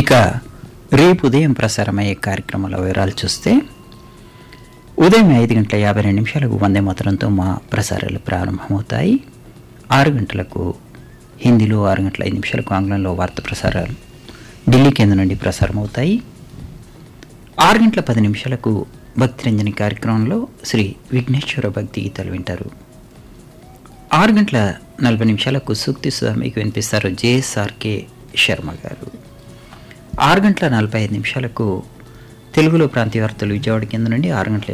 ఇక రేపు ఉదయం ప్రసారమయ్యే కార్యక్రమాల వివరాలు చూస్తే ఉదయం ఐదు గంటల యాభై రెండు నిమిషాలకు వందే మాతరంతో మా ప్రసారాలు ప్రారంభమవుతాయి ఆరు గంటలకు హిందీలో ఆరు గంటల ఐదు నిమిషాలకు ఆంగ్లంలో వార్త ప్రసారాలు ఢిల్లీ కేంద్రం నుండి ప్రసారం అవుతాయి ఆరు గంటల పది నిమిషాలకు భక్తిరంజని కార్యక్రమంలో శ్రీ విఘ్నేశ్వర భక్తి గీతాలు వింటారు ఆరు గంటల నలభై నిమిషాలకు సూక్తి సుధా మీకు వినిపిస్తారు జేఎస్ఆర్కే శర్మ గారు ఆరు గంటల నలభై ఐదు నిమిషాలకు తెలుగులో ప్రాంతీయ వార్తలు విజయవాడ కింద నుండి ఆరు గంటల